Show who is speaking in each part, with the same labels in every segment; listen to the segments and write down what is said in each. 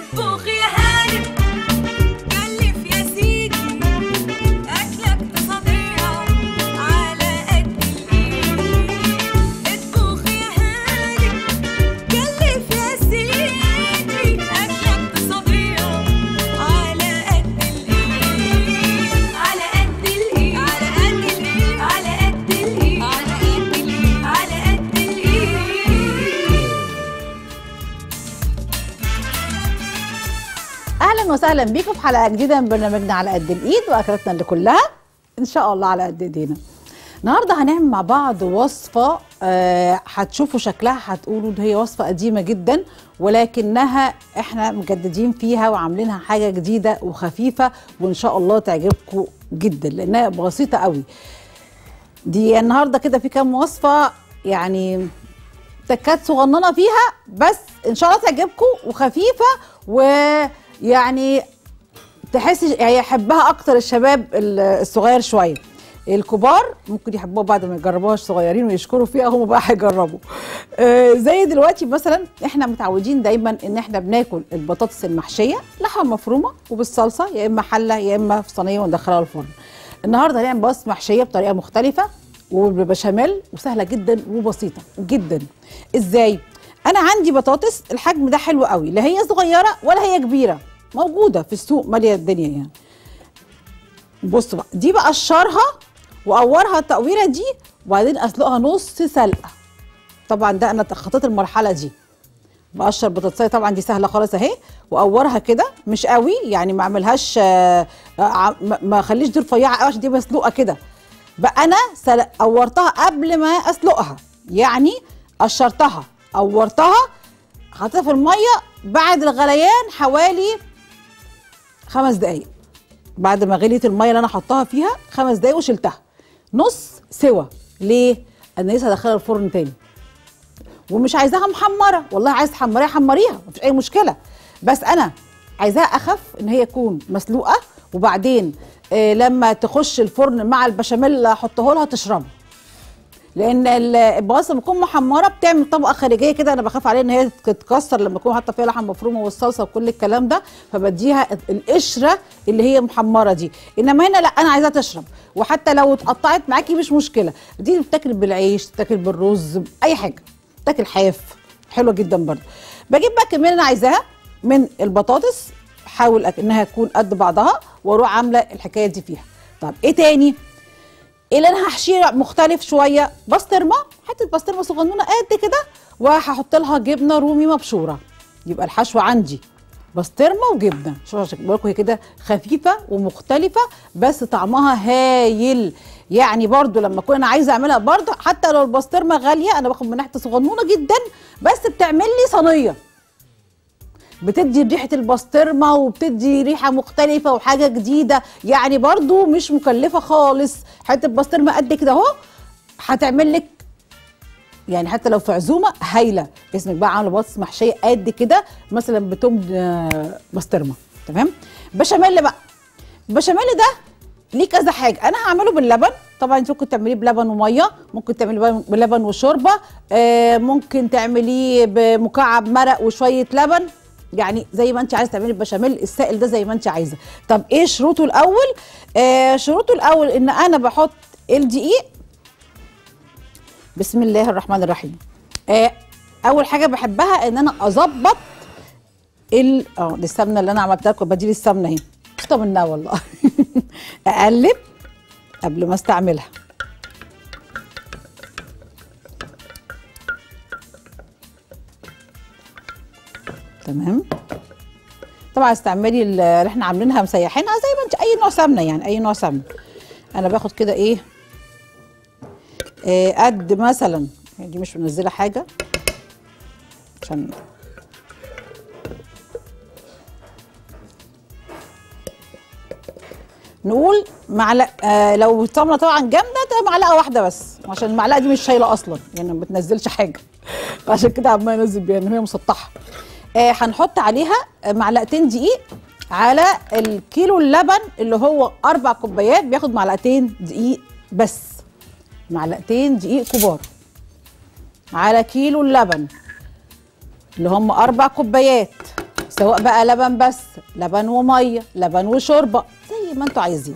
Speaker 1: اطبخ يا هانم كلف يا سيدي اكلك بصنيع على قد الايد اطبخ يا هانم كلف يا سيدي اكلك بصنيع على قد الايد على قد الايد على قد الايد على قد الايد على قد الايد على قد الايد
Speaker 2: اهلا وسهلا بيكم في حلقه جديده من برنامجنا على قد الايد واكلاتنا اللي كلها ان شاء الله على قد ايدينا النهارده هنعمل مع بعض وصفه آه، هتشوفوا شكلها هتقولوا ده هي وصفه قديمه جدا ولكنها احنا مجددين فيها وعاملينها حاجه جديده وخفيفه وان شاء الله تعجبكم جدا لانها بسيطه قوي دي النهارده كده في كام وصفه يعني تكات صغننه فيها بس ان شاء الله تعجبكم وخفيفه ويعني تحس يعني يحبها اكتر الشباب ال- الصغير شويه الكبار ممكن يحبوها بعد ما يجربوها الصغيرين ويشكروا فيها هم بقى هيجربوا آه زي دلوقتي مثلا احنا متعودين دايما ان احنا بناكل البطاطس المحشيه لحمه مفرومه وبالصلصه يا اما حله يا اما في صينيه وندخلها الفرن النهارده هنعمل بطاطس محشيه بطريقه مختلفه وبشاميل وسهله جدا وبسيطه جدا ازاي انا عندي بطاطس الحجم ده حلو قوي لا هي صغيره ولا هي كبيره موجوده في السوق ماليه الدنيا يعني بصوا بقى دي بقشرها واقورها التقويره دي وبعدين اسلقها نص سلقه طبعا ده انا خطيت المرحله دي بقشر بطاطسايه طبعا دي سهله خالص اهي واقورها كده مش قوي يعني ما اعملهاش آه، آه، ما- ما اخليش دي رفيعه قوي عشان دي مسلوقه كده بقى انا سلق قورتها قبل ما اسلقها يعني قشرتها قورتها حطيتها في الميه بعد الغليان حوالي خمس دقايق بعد ما غليت الميه اللي انا حطاها فيها خمس دقايق وشلتها نص سوا ليه انا لسه هدخلها الفرن تاني ومش عايزاها محمره والله عايز تحمريها حمريها مفيش اي مشكله بس انا عايزاها اخف ان هي تكون مسلوقه وبعدين آه لما تخش الفرن مع البشاميل اللي هحطه لها تشربه لان ال- البطاطس لما تكون محمره بتعمل طبقه خارجيه كده انا بخاف عليها ان هي تتكسر لما اكون حاطه فيها لحم مفرومه والصلصه وكل الكلام ده فبديها القشره اللي هي محمره دي انما هنا لا انا عايزاها تشرب وحتى لو اتقطعت معاكي مش مشكله دي بتاكل بالعيش تاكل بالرز اي حاجه تاكل حاف حلوه جدا برضه بجيب بقى كميه اللي انا عايزاها من البطاطس احاول انها تكون قد بعضها واروح عامله الحكايه دي فيها طب ايه تاني اللي انا هحشيه مختلف شويه بسطرمه حته بسطرمه صغنونه قد كده وهحط لها جبنه رومي مبشوره يبقى الحشوه عندي بسطرمه وجبنه شوفوا عشان بقول لكم هي كده خفيفه ومختلفه بس طعمها هايل يعني برضو لما اكون انا عايزه اعملها برضو حتى لو البسطرمه غاليه انا باخد من حته صغنونه جدا بس بتعمل لي صينيه بتدي ريحه البسطرمه وبتدي ريحه مختلفه وحاجه جديده يعني برضو مش مكلفه خالص حته بسطرمه قد كده اهو هتعمل لك يعني حتى لو في عزومه هايله اسمك بقى عامله بطاطس محشيه قد كده مثلا بتوم آه، بسطرمه تمام بشاميل بقى البشاميل ده ليه كذا حاجه انا هعمله باللبن طبعا انت ممكن تعمليه بلبن وميه ممكن تعمليه بلبن وشوربه آه ممكن تعمليه بمكعب مرق وشويه لبن يعني زي ما انت عايزه تعملي البشاميل السائل ده زي ما انت عايزه طب ايه شروطه الاول آه شروطه الاول ان انا بحط الدقيق بسم الله الرحمن الرحيم آه اول حاجه بحبها ان انا اظبط ال اه دي السمنه اللي انا عملتها لكم بديل السمنه اهي مبسوطه منها والله اقلب قبل ما استعملها تمام طبعا استعملي ال- اللي احنا عاملينها مسيحينها زي ما انت اي نوع سمنه يعني اي نوع سمنه انا باخد كده ايه آه، قد مثلا دي مش منزله حاجه عشان نقول معلقه آه لو السمنه طبعا جامده تبقى معلقه واحده بس عشان المعلقه دي مش شايله اصلا يعني ما بتنزلش حاجه عشان كده عمال انزل بيها ان هي مسطحه آه هنحط عليها معلقتين دقيق على الكيلو اللبن اللي هو اربع كوبايات بياخد معلقتين دقيق بس معلقتين دقيق كبار على كيلو اللبن اللي هم اربع كوبايات سواء بقى لبن بس لبن وميه لبن وشوربه زي ما انتوا عايزين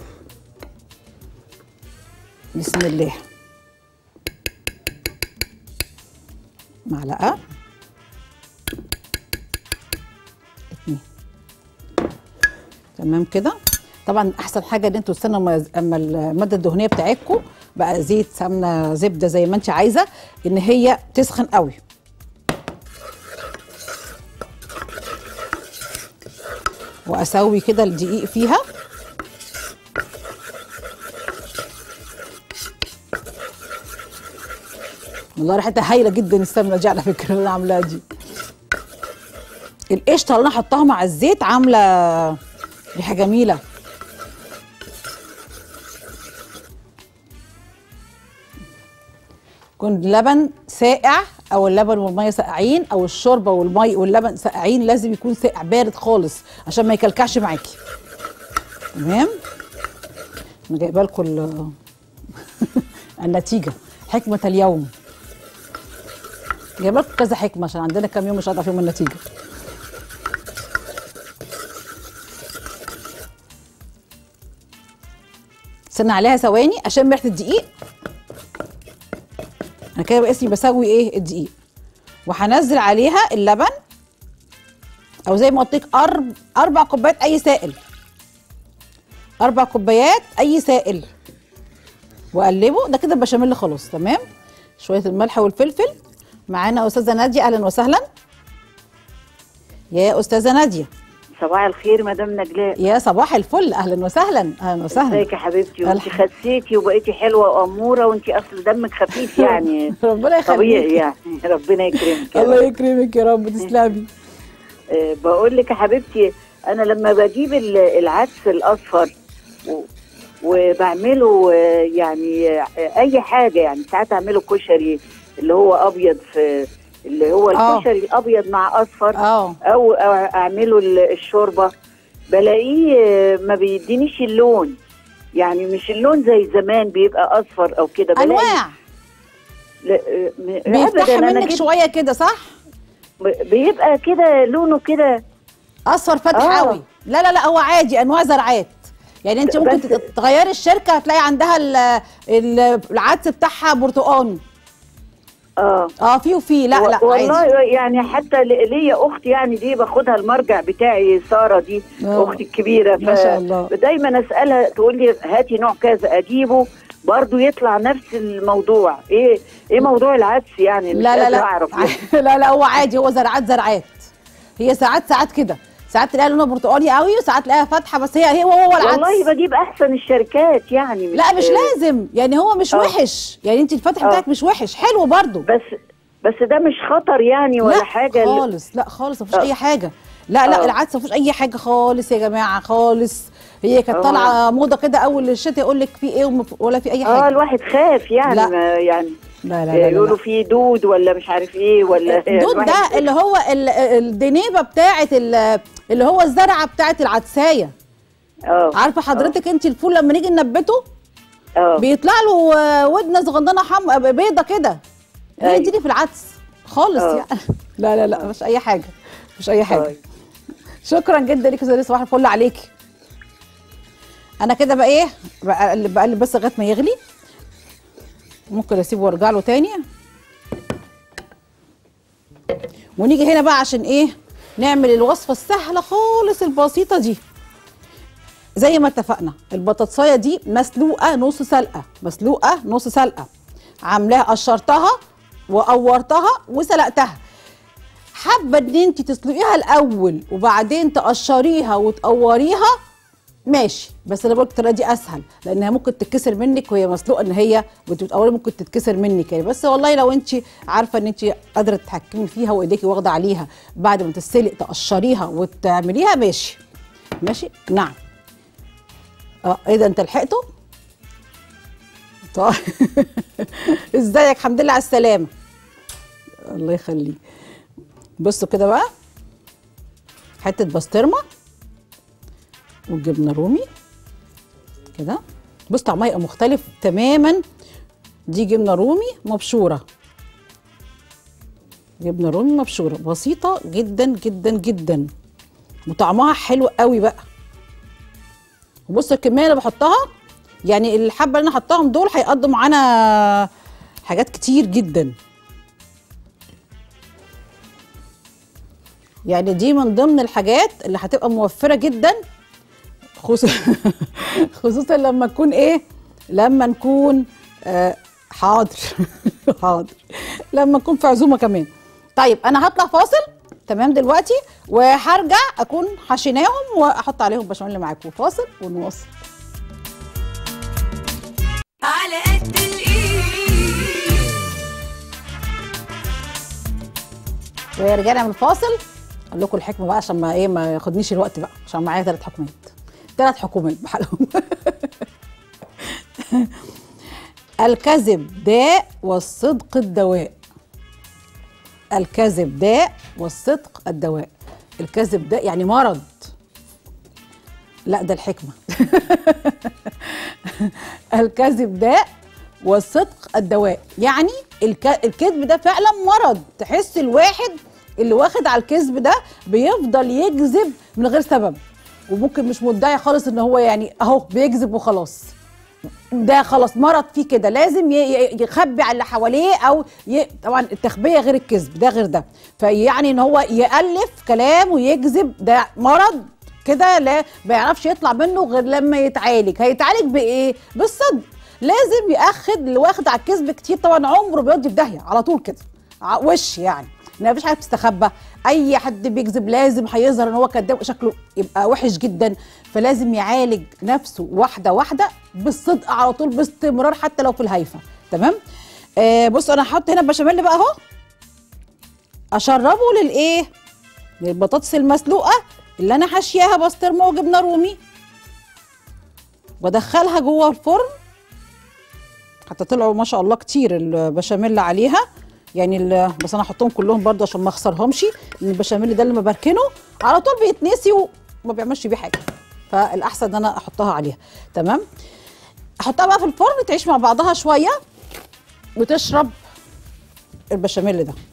Speaker 2: بسم الله معلقه اتنين تمام كده طبعا احسن حاجه ان انتوا تستنوا اما اما الماده الدهنيه بتاعتكم بقى زيت سمنه زبده زي ما انت عايزه ان هي تسخن قوي واسوي كده الدقيق فيها والله ريحتها هايله جدا السمنه دي على فكره اللي انا عاملاها دي القشطه اللي انا حطاها مع الزيت عامله ريحه جميله يكون لبن ساقع او اللبن والميه ساقعين او الشوربه والمي واللبن ساقعين لازم يكون ساقع بارد خالص عشان ما يكلكعش معاكي تمام انا جايبه لكم ال- النتيجه حكمه اليوم جايبه لكم كذا حكمه عشان عندنا كام يوم مش هنعرف فيهم النتيجه استنى عليها ثواني اشم ريحه الدقيق انا كده باسمي بسوي ايه الدقيق وهنزل عليها اللبن او زي ما قلت لك أرب... اربع كوبايات اي سائل اربع كوبايات اي سائل واقلبه ده كده البشاميل خلاص تمام شويه الملح والفلفل معانا استاذه ناديه اهلا وسهلا يا استاذه ناديه
Speaker 3: صباح الخير مدام نجلاء
Speaker 2: يا صباح الفل اهلا وسهلا اهلا وسهلا
Speaker 3: ازيك يا حبيبتي وانت
Speaker 2: الحمد-
Speaker 3: خسيتي وبقيتي حلوه واموره وانت اصل دمك خفيف يعني
Speaker 2: ربنا يخليك
Speaker 3: طبيعي يعني ربنا يكرمك
Speaker 2: الله يكرمك يا رب تسلمي
Speaker 3: أه بقول لك يا حبيبتي انا لما بجيب ال- العدس الاصفر و- وبعمله آه، يعني آه، اي حاجه يعني ساعات اعمله كشري اللي هو ابيض في اللي هو
Speaker 2: آه.
Speaker 3: الكشري الابيض مع اصفر
Speaker 2: اه
Speaker 3: او أو اعمله ال- الشوربه بلاقيه آه، ما بيدينيش اللون يعني مش اللون زي زمان بيبقى اصفر او كده بلاقي
Speaker 2: انواع
Speaker 3: لا، آه، م-
Speaker 2: بيفتح
Speaker 3: أبداً، أنا
Speaker 2: منك
Speaker 3: جبت-
Speaker 2: شويه كده صح
Speaker 3: ب- بيبقى كده لونه كده
Speaker 2: اصفر فاتح
Speaker 3: آه.
Speaker 2: قوي لا لا لا هو عادي انواع زرعات يعني انت ممكن
Speaker 3: بس-
Speaker 2: تت- تغيري الشركه هتلاقي عندها ال- ال- العدس بتاعها برتقاني
Speaker 3: اه
Speaker 2: اه في وفي لا
Speaker 3: و-
Speaker 2: لا
Speaker 3: والله
Speaker 2: عادي
Speaker 3: يعني حتى ل- ليا اختي يعني دي باخدها المرجع بتاعي ساره دي
Speaker 2: آه.
Speaker 3: اختي الكبيره
Speaker 2: ما شاء الله.
Speaker 3: دايما اسالها تقول لي هاتي نوع كذا اجيبه برضه يطلع نفس الموضوع ايه ايه موضوع العدس يعني مش
Speaker 2: لا لا
Speaker 3: قادرة
Speaker 2: لا
Speaker 3: اعرف يعني.
Speaker 2: لا لا هو عادي هو زرعات زرعات هي ساعات ساعات كده ساعات تلاقيها لونها برتقاني قوي وساعات تلاقيها فاتحه بس هي هي هو هو العدس
Speaker 3: والله بجيب احسن الشركات يعني
Speaker 2: لا مش لازم يعني هو مش
Speaker 3: آه.
Speaker 2: وحش يعني انت الفتح
Speaker 3: آه.
Speaker 2: بتاعك مش وحش حلو برضو
Speaker 3: بس بس ده مش خطر يعني ولا
Speaker 2: لا
Speaker 3: حاجه
Speaker 2: خالص لا خالص مفيش
Speaker 3: آه.
Speaker 2: اي حاجه لا لا
Speaker 3: آه.
Speaker 2: العدس مفيش اي حاجه خالص يا جماعه خالص هي كانت
Speaker 3: آه.
Speaker 2: طالعه موضه كده اول الشتاء يقول لك في ايه ومف- ولا في اي
Speaker 3: اه
Speaker 2: حاجه
Speaker 3: الواحد خاف يعني
Speaker 2: لا.
Speaker 3: ما يعني
Speaker 2: لا لا لا, لا,
Speaker 3: يقولوا
Speaker 2: لا.
Speaker 3: في دود ولا مش عارف ايه ولا
Speaker 2: الدود
Speaker 3: الواحد-
Speaker 2: ده اللي هو ال- الدنيبه بتاعه ال- اللي هو الزرعه بتاعه العدسايه
Speaker 3: اه
Speaker 2: عارفه حضرتك انت الفول لما نيجي ننبته
Speaker 3: اه
Speaker 2: بيطلع له آه، ودنه صغننه حم بيضه كده هي
Speaker 3: أيوة.
Speaker 2: دي اللي في العدس خالص
Speaker 3: آه.
Speaker 2: يعني لا لا لا مش اي حاجه مش اي حاجه
Speaker 3: طيب.
Speaker 2: شكرا جدا ليكي زي صباح الفل عليكي انا كده بقى ايه بقلب بقلب بس لغايه ما يغلي ممكن اسيبه وارجع له تاني ونيجي هنا بقى عشان ايه نعمل الوصفه السهله خالص البسيطه دي زي ما اتفقنا البطاطسايه دي مسلوقه نص سلقه مسلوقه نص سلقه عاملاها قشرتها وقورتها وسلقتها حابه ان انت تسلقيها الاول وبعدين تقشريها وتقوريها ماشي بس انا بقول الطريقه دي اسهل لانها ممكن تتكسر منك وهي مسلوقه ان هي وانت بتقوري ممكن تتكسر منك يعني بس والله لو انت عارفه ان انت قادره تتحكمي فيها وايديكي واخده عليها بعد ما تتسلق تقشريها وتعمليها ماشي ماشي نعم اه ايه ده انت لحقته طيب ازيك الحمد لله على السلامه الله يخليك بصوا كده بقى حته بسطرمه والجبنه رومي كده بص طعمها يبقى مختلف تماما دي جبنه رومي مبشوره جبنه رومي مبشوره بسيطه جدا جدا جدا وطعمها حلو قوي بقى وبص الكميه اللي بحطها يعني الحبه اللي انا حطاهم دول هيقضوا معانا حاجات كتير جدا يعني دي من ضمن الحاجات اللي هتبقى موفره جدا خصوصا خصوصا لما نكون ايه لما نكون آه حاضر حاضر لما نكون في عزومه كمان طيب انا هطلع فاصل تمام دلوقتي وهرجع اكون حشيناهم واحط عليهم بشاميل معاكم فاصل ونواصل
Speaker 1: على قد الايد
Speaker 2: ورجعنا من الفاصل اقول لكم الحكمه بقى عشان ما ايه ما ياخدنيش الوقت بقى عشان معايا ثلاث حكومات ثلاث حكومات بحالهم الكذب داء والصدق الدواء الكذب داء والصدق الدواء الكذب داء يعني مرض لا ده الحكمه الكذب داء والصدق الدواء يعني الك... الكذب ده فعلا مرض تحس الواحد اللي واخد على الكذب ده بيفضل يكذب من غير سبب وممكن مش مدعي خالص ان هو يعني اهو بيكذب وخلاص ده خلاص مرض فيه كده لازم ي- ي- يخبي على اللي حواليه او ي... طبعا التخبيه غير الكذب ده غير ده فيعني ان هو يالف كلام ويكذب ده مرض كده لا ما يعرفش يطلع منه غير لما يتعالج هيتعالج بايه بالصدق لازم ياخد اللي واخد على الكذب كتير طبعا عمره بيودي في داهيه على طول كده ع- وش يعني ما فيش حاجه بتستخبى اي حد بيكذب لازم هيظهر ان هو كذاب شكله يبقى وحش جدا فلازم يعالج نفسه واحده واحده بالصدق على طول باستمرار حتى لو في الهايفه تمام آه بص انا هحط هنا البشاميل بقى اهو اشربه للايه للبطاطس المسلوقه اللي انا حاشياها بسطرمه وجبنه رومي وادخلها جوه الفرن حتى طلعوا ما شاء الله كتير البشاميل عليها يعني ال- بس انا هحطهم كلهم برضه عشان ما اخسرهمش لان البشاميل ده لما بركنه على طول بيتنسي وما بيعملش بيه حاجه فالاحسن ان انا احطها عليها تمام احطها بقى في الفرن تعيش مع بعضها شويه وتشرب البشاميل ده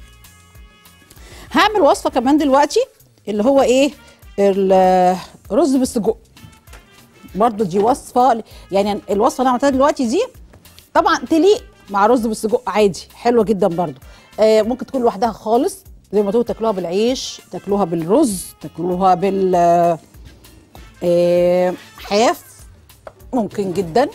Speaker 2: هعمل وصفه كمان دلوقتي اللي هو ايه الرز بالسجق برضو دي وصفه يعني الوصفه اللي انا عملتها دلوقتي دي طبعا تليق مع رز بالسجق عادي حلوه جدا برضو آه ممكن تكون لوحدها خالص زي ما تقولوا تاكلوها بالعيش تاكلوها بالرز تاكلوها بال آه حاف ممكن جدا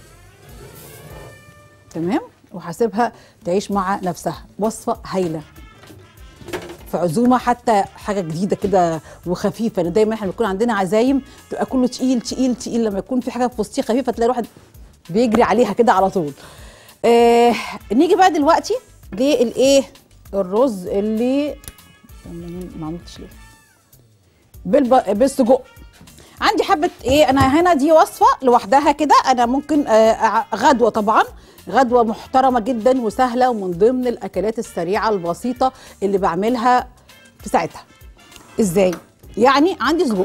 Speaker 2: تمام وهسيبها تعيش مع نفسها وصفه هايله في عزومه حتى حاجه جديده كده وخفيفه لان دايما احنا بيكون عندنا عزايم تبقى كله تقيل تقيل تقيل لما يكون في حاجه في وسطيه خفيفه تلاقي الواحد بيجري عليها كده على طول آه نيجي بقى دلوقتي للايه الرز اللي ما عملتش ليه بالب... بالسجق عندي حبه ايه انا هنا دي وصفه لوحدها كده انا ممكن آه غدوه طبعا غدوه محترمه جدا وسهله ومن ضمن الاكلات السريعه البسيطه اللي بعملها في ساعتها ازاي يعني عندي سجق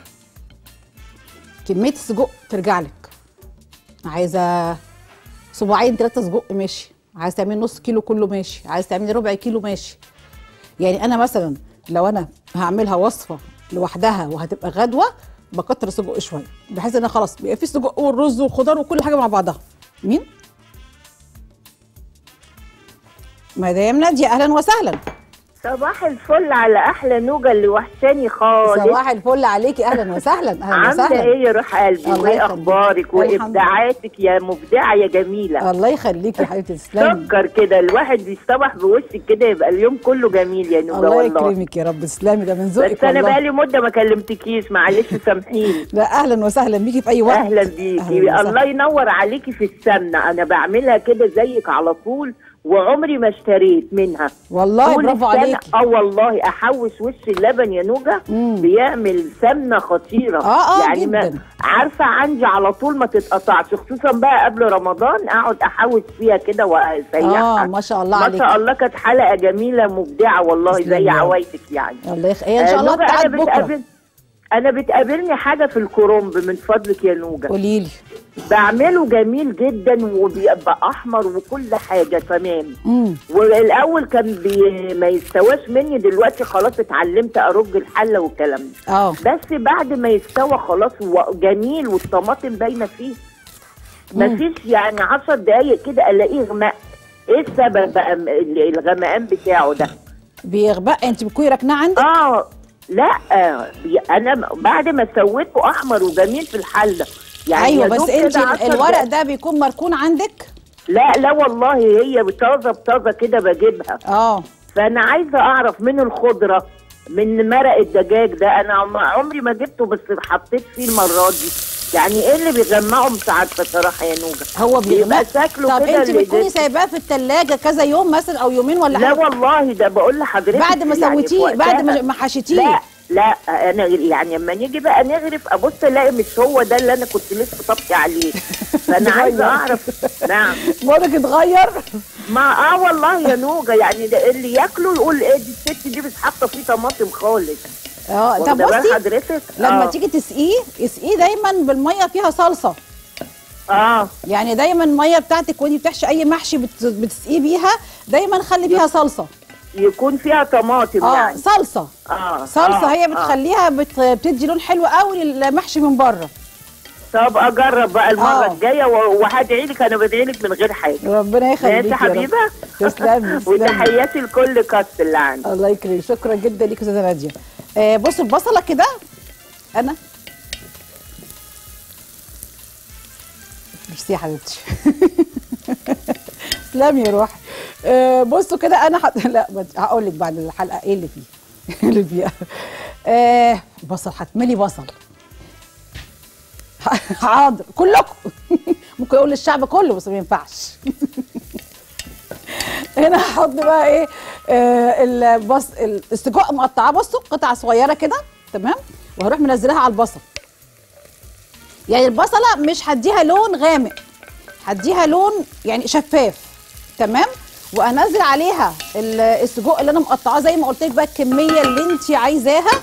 Speaker 2: كميه السجق ترجع لك عايزه صباعين ثلاثه سجق ماشي عايز تعملي نص كيلو كله ماشي عايز تعملي ربع كيلو ماشي يعني انا مثلا لو انا هعملها وصفه لوحدها وهتبقى غدوه بكتر السجق شويه بحيث ان خلاص بيبقى في سجق والرز والخضار وكل حاجه مع بعضها مين مدام ناديه اهلا وسهلا
Speaker 4: صباح الفل على احلى نوجه اللي وحشاني خالص
Speaker 2: صباح الفل عليكي اهلا وسهلا اهلا
Speaker 4: عامله
Speaker 2: وسهلا
Speaker 4: ايه يا روح قلبي
Speaker 2: الله
Speaker 4: وايه
Speaker 2: يخليك.
Speaker 4: اخبارك
Speaker 2: الحمد لله.
Speaker 4: وابداعاتك يا مبدعه يا جميله
Speaker 2: الله يخليكي يا حبيبتي تسلمي
Speaker 4: سكر كده الواحد بيصطبح بوشك كده يبقى اليوم كله جميل يا نوجه
Speaker 2: الله
Speaker 4: والله
Speaker 2: يكرمك يا رب تسلمي ده من ذوقك
Speaker 4: بس انا
Speaker 2: والله
Speaker 4: بقالي مده ما كلمتكيش معلش سامحيني
Speaker 2: لا اهلا وسهلا بيكي في اي وقت
Speaker 4: اهلا
Speaker 2: أهلاً
Speaker 4: بيكي
Speaker 2: وسهلاً.
Speaker 4: الله ينور عليكي في السمنه انا بعملها كده زيك على طول وعمري ما اشتريت منها
Speaker 2: والله
Speaker 4: طول
Speaker 2: برافو
Speaker 4: السنة-
Speaker 2: عليكي
Speaker 4: اه والله احوش وش اللبن يا نوجه
Speaker 2: مم.
Speaker 4: بيعمل سمنه خطيره
Speaker 2: آه، آه،
Speaker 4: يعني ما
Speaker 2: جداً.
Speaker 4: عارفه عندي على طول ما تتقطعش خصوصا بقى قبل رمضان اقعد احوش فيها كده واسيحها
Speaker 2: اه ما شاء الله
Speaker 4: ما
Speaker 2: عليكي
Speaker 4: شاء الله كانت حلقه جميله مبدعه والله
Speaker 2: تسلمي
Speaker 4: زي
Speaker 2: يا رب.
Speaker 4: عوايدك يعني
Speaker 2: الله يخ... هي ان شاء
Speaker 4: آه،
Speaker 2: الله
Speaker 4: نوجة
Speaker 2: بتاعت
Speaker 4: أنا
Speaker 2: بكره
Speaker 4: بتقابل- انا بتقابلني حاجه في الكرنب من فضلك يا نوجه
Speaker 2: قولي لي
Speaker 4: بعمله جميل جدا وبيبقى احمر وكل حاجه تمام
Speaker 2: امم
Speaker 4: والاول كان بي ما يستواش مني دلوقتي خلاص اتعلمت ارج الحله والكلام ده
Speaker 2: اه
Speaker 4: بس بعد ما يستوى خلاص هو جميل والطماطم باينه فيه مفيش يعني عشر دقايق كده الاقيه غمق ايه السبب بقى م- ال- الغمقان بتاعه ده
Speaker 2: بيغبق انت بتكوني راكناه عندك
Speaker 4: اه لا بي- انا م- بعد ما سويته احمر وجميل في الحله يعني
Speaker 2: ايوه
Speaker 4: يا
Speaker 2: بس
Speaker 4: دوب
Speaker 2: انت
Speaker 4: كده عشر
Speaker 2: الورق
Speaker 4: دقايق.
Speaker 2: ده بيكون مركون عندك
Speaker 4: لا لا والله هي طازه بطازه كده بجيبها
Speaker 2: اه
Speaker 4: فانا عايزه اعرف من الخضره من مرق الدجاج ده انا عم- عمري ما جبته بس حطيت فيه المره دي يعني ايه اللي بيغمقه مش عارفه صراحه يا نوجه
Speaker 2: هو
Speaker 4: بيبقى
Speaker 2: بيغمق
Speaker 4: شكله
Speaker 2: طب
Speaker 4: كده
Speaker 2: انت
Speaker 4: اللي-
Speaker 2: بتكوني سايباه في الثلاجه كذا يوم مثلا او يومين ولا
Speaker 4: لا
Speaker 2: حاجه
Speaker 4: والله ده بقول لحضرتك
Speaker 2: بعد ما
Speaker 4: يعني في
Speaker 2: سويتيه بعد ما
Speaker 4: وقتها.
Speaker 2: ما حشيتيه
Speaker 4: لا لا انا يعني لما نيجي بقى نغرف ابص الاقي مش هو ده اللي انا كنت لسه طبقي عليه فانا
Speaker 2: اتغير.
Speaker 4: عايزه اعرف نعم
Speaker 2: موضك اتغير
Speaker 4: ما اه والله يا نوجه يعني ده اللي ياكله يقول ايه دي الست دي مش حاطه فيه طماطم خالص
Speaker 2: اه طب
Speaker 4: واخدة بال
Speaker 2: بصي
Speaker 4: حضرتك
Speaker 2: لما
Speaker 4: آه.
Speaker 2: تيجي تسقيه اسقيه دايما بالميه فيها صلصه
Speaker 4: اه
Speaker 2: يعني دايما الميه بتاعتك وانت بتحشي اي محشي بت- بتسقيه بيها دايما خلي فيها صلصه
Speaker 4: يكون فيها طماطم
Speaker 2: اه
Speaker 4: يعني
Speaker 2: صلصه
Speaker 4: اه
Speaker 2: صلصه
Speaker 4: آه،
Speaker 2: هي
Speaker 4: آه.
Speaker 2: بتخليها بت... بتدي لون حلو قوي للمحشي من بره
Speaker 4: طب اجرب بقى المره
Speaker 2: آه.
Speaker 4: الجايه و- وهدعي لك انا بدعي لك من غير حاجه
Speaker 2: ربنا يخليك
Speaker 4: ماشي
Speaker 2: يا رب.
Speaker 4: حبيبه
Speaker 2: تسلمي تسلمي
Speaker 4: وتحياتي لكل كاست اللي عندي
Speaker 2: الله يكرمك شكرا جدا ليك يا استاذه ناديه آه بصوا البصله كده انا ميرسي يا حبيبتي تسلمي يا روحي آه بصوا كده انا حط... لا هقول لك بعد الحلقه ايه اللي فيه إيه اللي فيها آه بصل هتملي بصل حاضر كلكم ممكن اقول للشعب كله بس ما ينفعش هنا هحط بقى ايه آه البص السجق مقطعاه بصوا قطع صغيره كده تمام وهروح منزلها على البصل يعني البصله مش هديها لون غامق هديها لون يعني شفاف تمام وانزل عليها ال- السجق اللي انا مقطعاه زي ما قلت لك بقى الكميه اللي انت عايزاها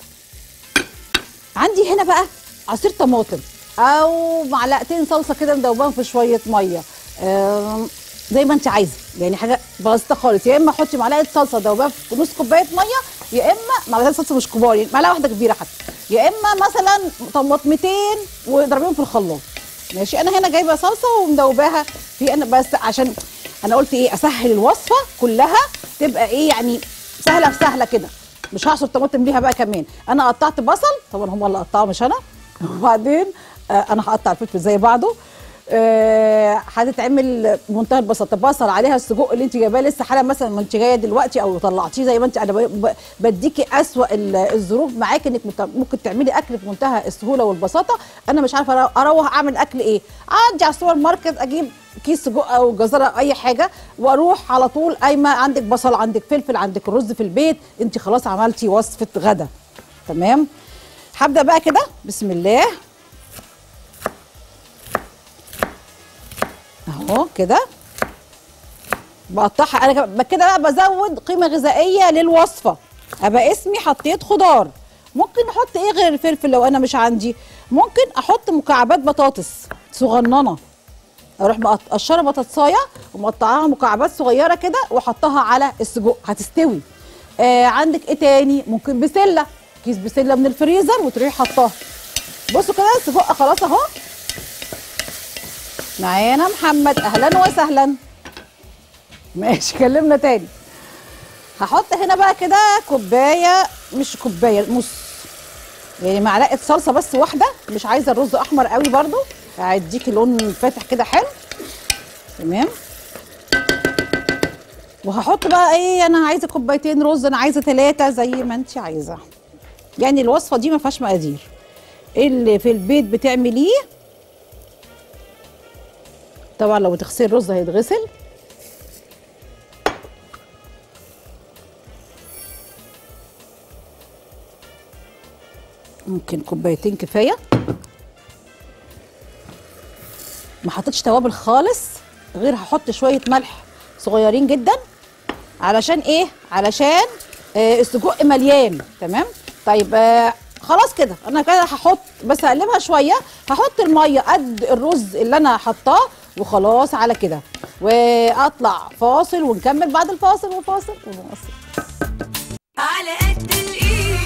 Speaker 2: عندي هنا بقى عصير طماطم او معلقتين صلصه كده مدوباهم في شويه ميه آم، زي ما انت عايزه يعني حاجه بسيطه خالص يا اما حطي معلقه صلصه دوباها في نص كوبايه ميه يا اما معلقه صلصه مش كبار يعني معلقه واحده كبيره حتى يا اما مثلا طماطمتين واضربيهم في الخلاط ماشي انا هنا جايبه صلصه ومدوباها في انا بس عشان انا قلت ايه اسهل الوصفه كلها تبقى ايه يعني سهله في سهله كده مش هعصر طماطم بيها بقى كمان انا قطعت بصل طبعا هم اللي قطعوا مش انا وبعدين آه انا هقطع الفلفل زي بعضه آه، هتتعمل بمنتهى البساطه بصل عليها السجق اللي انت جايباه لسه حالا مثلا ما انت جايه دلوقتي او طلعتيه زي ما انت انا ب- ب- بديكي اسوأ ال- الظروف معاكي انك مت- ممكن تعملي اكل في منتهى السهوله والبساطه انا مش عارفه أرو- اروح اعمل اكل ايه اعدي على السوبر ماركت اجيب كيس سجق او جزره أو اي حاجه واروح على طول قايمه عندك بصل عندك فلفل عندك رز في البيت انت خلاص عملتي وصفه غدا تمام هبدا بقى كده بسم الله اهو كده بقطعها انا كمان- كده بقى بزود قيمه غذائيه للوصفه ابقى اسمي حطيت خضار ممكن احط ايه غير الفلفل لو انا مش عندي ممكن احط مكعبات بطاطس صغننه اروح مقشره بطاطسايه ومقطعاها مكعبات صغيره كده واحطها على السجق هتستوي آه عندك ايه تاني ممكن بسله كيس بسله من الفريزر وتروحي حطاها بصوا كده السجق خلاص اهو معانا محمد اهلا وسهلا ماشي كلمنا تاني هحط هنا بقى كده كوبايه مش كوبايه نص يعني معلقه صلصه بس واحده مش عايزه الرز احمر قوي برضو هيديكي لون فاتح كده حلو تمام وهحط بقى ايه انا عايزه كوبايتين رز انا عايزه ثلاثه زي ما انت عايزه يعني الوصفه دي ما فيهاش مقادير اللي في البيت بتعمليه طبعا لو تغسلي الرز هيتغسل ممكن كوبايتين كفايه ما حطيتش توابل خالص غير هحط شويه ملح صغيرين جدا علشان ايه علشان آه السجق مليان تمام طيب آه خلاص كده انا كده هحط بس هقلبها شويه هحط الميه قد الرز اللي انا حطاه وخلاص على كده واطلع فاصل ونكمل بعد الفاصل وفاصل ونواصل
Speaker 1: على قد الايد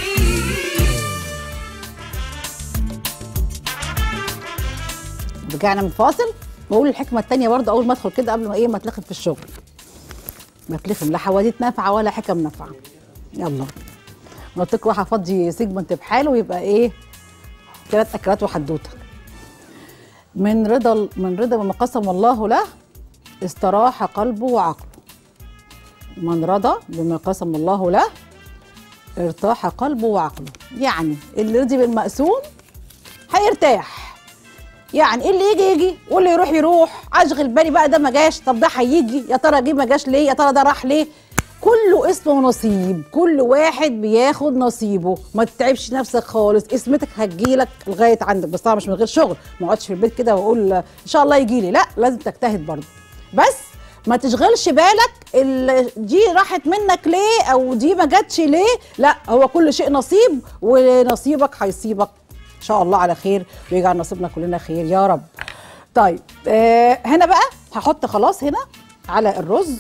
Speaker 2: رجعنا من فاصل بقول الحكمه التانية برضه اول ما ادخل كده قبل ما ايه ما اتلخم في الشغل ما اتلخم لا حواديت نافعه ولا حكم نافعه يلا أنا قلت لكم هفضي سيجمنت بحاله ويبقى ايه ثلاث اكلات وحدوته من رضا من رضا بما قسم الله له استراح قلبه وعقله من رضى بما قسم الله له ارتاح قلبه وعقله يعني اللي رضي بالمقسوم هيرتاح يعني اللي يجي يجي واللي يروح يروح اشغل بالي بقى ده ما جاش طب ده هيجي يا ترى جه ما جاش ليه يا ترى ده راح ليه كله اسمه نصيب كل واحد بياخد نصيبه ما تتعبش نفسك خالص اسمتك هتجيلك لغايه عندك بس طبعا مش من غير شغل ما اقعدش في البيت كده واقول ان شاء الله يجي لي لا لازم تجتهد برضه بس ما تشغلش بالك ال- دي راحت منك ليه او دي ما جاتش ليه لا هو كل شيء نصيب ونصيبك هيصيبك ان شاء الله على خير ويجعل نصيبنا كلنا خير يا رب طيب آه هنا بقى هحط خلاص هنا على الرز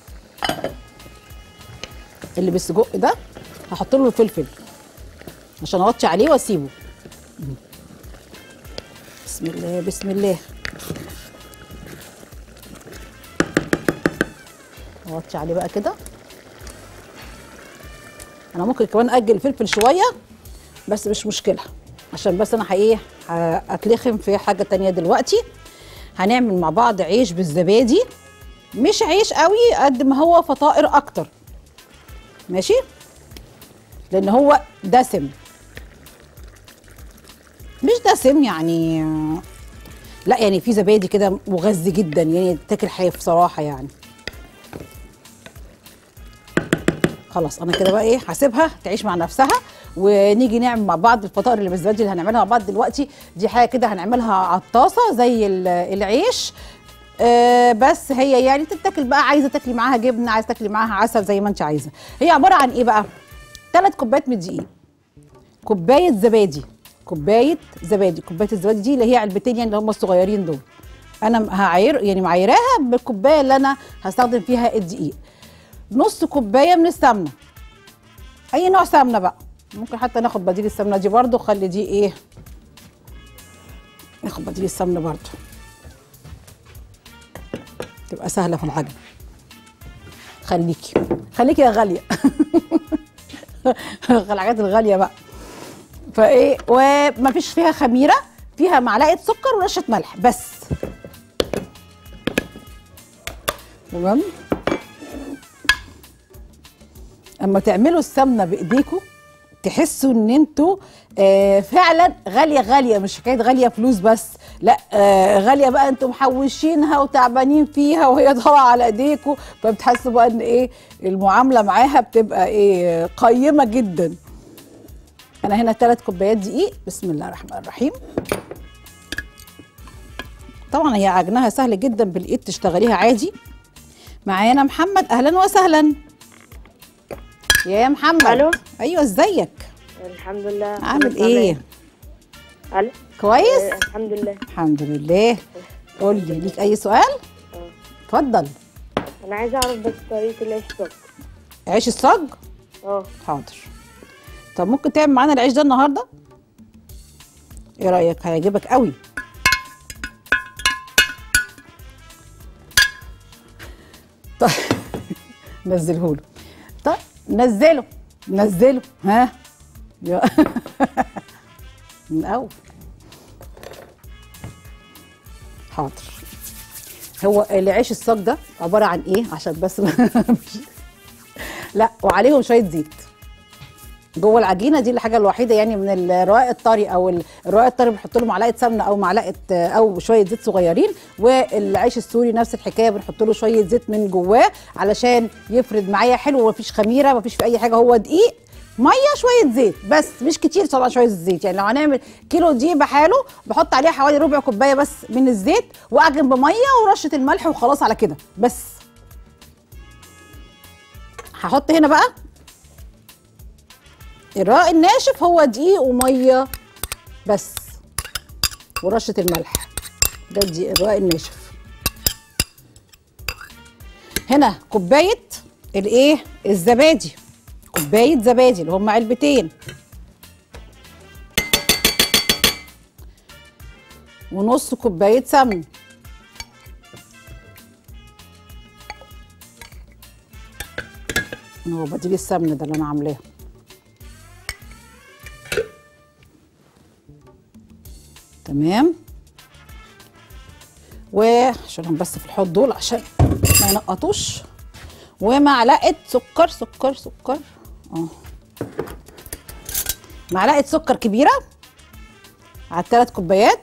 Speaker 2: اللي بالسجق ده هحط له الفلفل عشان اغطي عليه واسيبه بسم الله بسم الله اغطي عليه بقى كده انا ممكن كمان اجل الفلفل شويه بس مش مشكله عشان بس انا ايه اتلخم في حاجه تانية دلوقتي هنعمل مع بعض عيش بالزبادي مش عيش قوي قد ما هو فطائر اكتر ماشي لان هو دسم مش دسم يعني لا يعني في زبادي كده مغذي جدا يعني تاكل حاف صراحه يعني خلاص انا كده بقى ايه هسيبها تعيش مع نفسها ونيجي نعمل مع بعض الفطائر اللي بالزبادي اللي هنعملها مع بعض دلوقتي دي حاجه كده هنعملها على الطاسه زي ال- العيش آه بس هي يعني تتاكل بقى عايزه تاكلي معاها جبنه عايزه تاكلي معاها عسل زي ما انت عايزه هي عباره عن ايه بقى ثلاث كوبايات من الدقيق كوبايه زبادي كوبايه زبادي كوبايه الزبادي دي اللي هي علبتين يعني اللي هم الصغيرين دول انا هعير يعني معيراها بالكوبايه اللي انا هستخدم فيها الدقيق نص كوبايه من السمنه اي نوع سمنه بقى ممكن حتى ناخد بديل السمنه دي برضو خلي دي ايه ناخد بديل السمنه برضو تبقى سهله في العجن خليكي خليكي يا غاليه الحاجات الغاليه بقى فايه وما فيش فيها خميره فيها معلقه سكر ورشه ملح بس تمام اما تعملوا السمنه بايديكم تحسوا ان انتوا آه فعلا غاليه غاليه مش حكايه غاليه فلوس بس لا آه غاليه بقى انتوا محوشينها وتعبانين فيها وهي طالعه على ايديكم فبتحسوا بقى ان ايه المعامله معاها بتبقى ايه قيمه جدا انا هنا ثلاث كوبايات دقيق بسم الله الرحمن الرحيم طبعا هي عجنها سهل جدا بالايد تشتغليها عادي معانا محمد اهلا وسهلا يا محمد
Speaker 5: ألو؟
Speaker 2: ايوه ازيك
Speaker 5: الحمد لله
Speaker 2: عامل ايه
Speaker 5: الو
Speaker 2: كويس
Speaker 5: آه، الحمد لله
Speaker 2: الحمد لله قول لي ليك اي سؤال
Speaker 5: آه.
Speaker 2: اتفضل
Speaker 5: انا عايزه اعرف بس طريقه العيش الصاج
Speaker 2: عيش الصاج
Speaker 5: اه
Speaker 2: حاضر طب ممكن تعمل معانا العيش ده النهارده ايه رايك هيعجبك قوي طيب نزله له طيب نزله نزله ها يا- من اول حاضر هو العيش الصاج ده عباره عن ايه عشان بس ما- لا وعليهم شويه زيت جوه العجينه دي الحاجه الوحيده يعني من الرقاق الطري او ال- الرقاق الطري بنحط له معلقه سمنه او معلقه او شويه زيت صغيرين والعيش السوري نفس الحكايه بنحط له شويه زيت من جواه علشان يفرد معايا حلو ومفيش خميره مفيش في اي حاجه هو دقيق ميه شويه زيت بس مش كتير طبعا شويه زيت يعني لو هنعمل كيلو دقيق بحاله بحط عليه حوالي ربع كوبايه بس من الزيت واعجن بميه ورشه الملح وخلاص على كده بس هحط هنا بقى الرق الناشف هو دقيق وميه بس ورشه الملح ده دي الرق الناشف هنا كوبايه الايه الزبادي كوبايه زبادي اللي هم علبتين ونص كوبايه سمن هو بديل السمن ده اللي انا عاملاه تمام وعشان بس في الحوض دول عشان ما ينقطوش ومعلقه سكر سكر سكر اه معلقه سكر كبيره على الثلاث كوبايات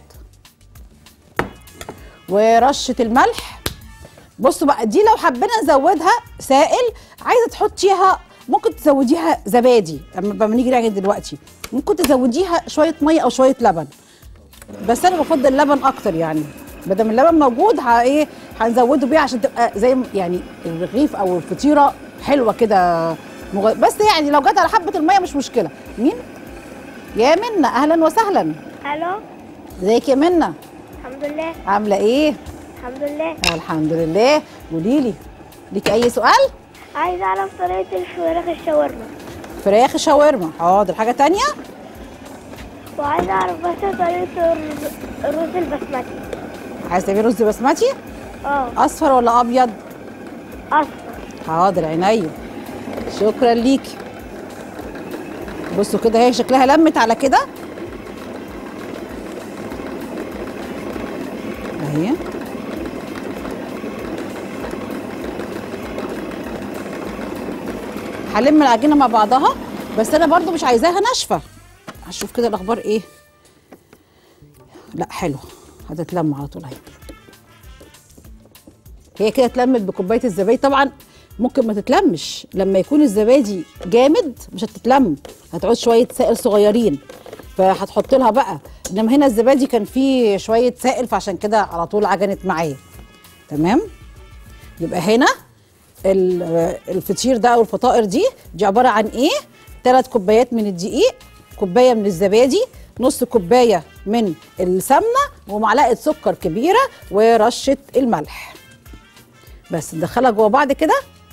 Speaker 2: ورشه الملح بصوا بقى دي لو حبينا نزودها سائل عايزه تحطيها ممكن تزوديها زبادي اما لما نيجي نعجن دلوقتي ممكن تزوديها شويه ميه او شويه لبن بس انا بفضل اللبن اكتر يعني بدل ما اللبن موجود ه- ايه هنزوده بيه عشان تبقى زي م- يعني الرغيف او الفطيره حلوه كده مغ... بس يعني لو جت على حبه الميه مش مشكله مين يا منى اهلا وسهلا
Speaker 5: الو
Speaker 2: ازيك يا منى
Speaker 5: الحمد لله
Speaker 2: عامله ايه
Speaker 5: الحمد لله
Speaker 2: آه، الحمد لله قولي لي ليك اي سؤال
Speaker 5: عايز اعرف طريقه الفراخ الشاورما
Speaker 2: فراخ شاورما حاضر حاجه تانية
Speaker 5: وعايز اعرف بس طريقه الر- الرز البسمتي
Speaker 2: عايز تعملي رز بسمتي
Speaker 5: اه
Speaker 2: اصفر ولا ابيض
Speaker 5: اصفر
Speaker 2: حاضر عينيا شكرا ليكي بصوا كده هي شكلها لمت على كده اهي هلم العجينه مع بعضها بس انا برضو مش عايزاها ناشفه هشوف كده الاخبار ايه لا حلو هتتلم على طول اهي هي كده اتلمت بكوبايه الزبادي طبعا ممكن ما تتلمش لما يكون الزبادي جامد مش هتتلم هتعوز شويه سائل صغيرين فهتحط لها بقى انما هنا الزبادي كان فيه شويه سائل فعشان كده على طول عجنت معايا تمام يبقى هنا ال- الفطير ده او الفطائر دي دي عباره عن ايه ثلاث كوبايات من الدقيق كوبايه من الزبادي نص كوبايه من السمنه ومعلقه سكر كبيره ورشه الملح بس ندخلها جوه بعض كده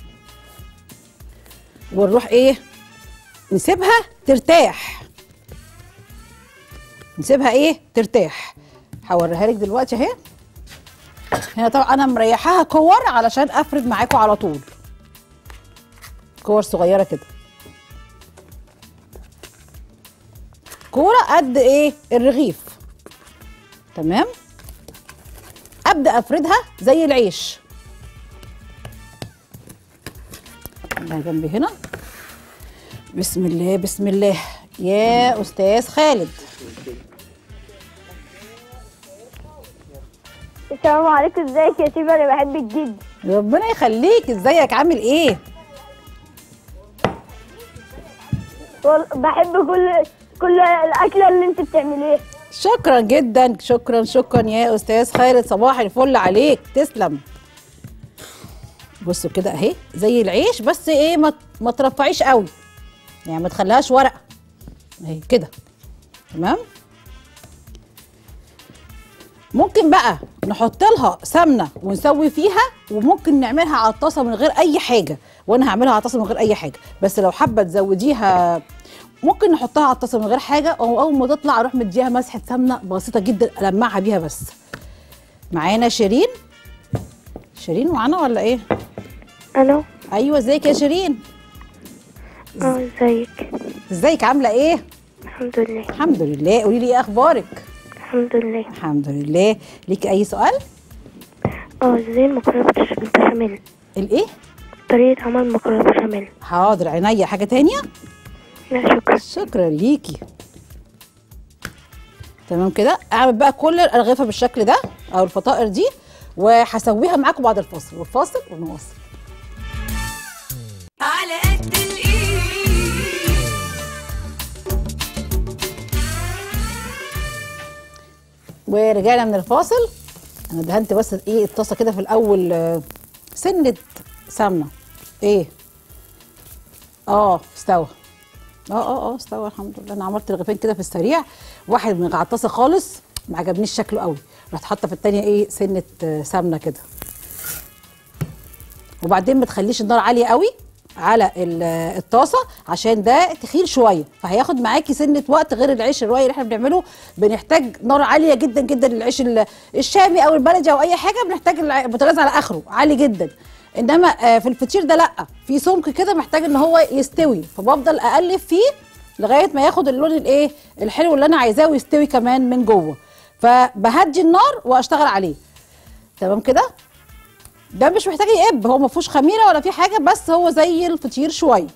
Speaker 2: ونروح ايه نسيبها ترتاح نسيبها ايه ترتاح هوريها لك دلوقتي اهي هنا طبعا انا مريحاها كور علشان افرد معاكم على طول كور صغيره كده كوره قد ايه الرغيف تمام ابدا افردها زي العيش الله جنبي هنا بسم الله بسم الله يا استاذ خالد
Speaker 5: السلام عليكم ازيك يا شيبه انا بحبك جدا
Speaker 2: ربنا يخليك ازيك عامل ايه
Speaker 5: وال- بحب كل كل الاكله اللي انت بتعمليها
Speaker 2: شكرا جدا شكرا شكرا يا استاذ خالد صباح الفل عليك تسلم بصوا كده اهي زي العيش بس ايه ما ما ترفعيش قوي يعني ما تخليهاش ورقه اهي كده تمام ممكن بقى نحط لها سمنه ونسوي فيها وممكن نعملها على الطاسه من غير اي حاجه وانا هعملها على الطاسه من غير اي حاجه بس لو حابه تزوديها ممكن نحطها على الطاسه من غير حاجه او اول ما تطلع اروح مديها مسحه سمنه بسيطه جدا المعها بيها بس معانا شيرين شيرين معانا ولا ايه
Speaker 5: الو
Speaker 2: ايوه ازيك يا شيرين
Speaker 5: اه ازيك
Speaker 2: ازيك عامله ايه
Speaker 5: الحمد لله
Speaker 2: الحمد لله قولي لي ايه اخبارك
Speaker 5: الحمد لله
Speaker 2: الحمد لله ليك اي سؤال
Speaker 5: اه ازاي المكرونه بالش- بالبشاميل
Speaker 2: الايه
Speaker 5: طريقه عمل المكرونه بالبشاميل
Speaker 2: حاضر عينيا حاجه تانية
Speaker 5: لا شكرا
Speaker 2: شكرا ليكي تمام كده اعمل بقى كل الارغفه بالشكل ده او الفطائر دي وهسويها معاكم بعد الفاصل والفاصل ونواصل
Speaker 1: على قد الايد
Speaker 2: ورجعنا من الفاصل انا دهنت بس ايه الطاسه كده في الاول آه، سنه سمنه ايه اه استوى اه اه اه استوى الحمد لله انا عملت رغيفين كده في السريع واحد من غطاسه خالص ما عجبنيش شكله قوي رحت حاطه في الثانيه ايه سنه آه، سمنه كده وبعدين ما تخليش النار عاليه قوي على ال- الطاسه عشان ده تخيل شويه فهياخد معاكي سنه وقت غير العيش الرواية اللي احنا بنعمله بنحتاج نار عاليه جدا جدا للعيش ال- الشامي او البلدي او اي حاجه بنحتاج الع- البوتاجاز على اخره عالي جدا انما آه، في الفطير ده لا في سمك كده محتاج ان هو يستوي فبفضل اقلب فيه لغايه ما ياخد اللون الايه الحلو اللي انا عايزاه ويستوي كمان من جوه فبهدي النار واشتغل عليه تمام كده ده مش محتاج يقب هو ما فيهوش خميره ولا في حاجه بس هو زي الفطير شويه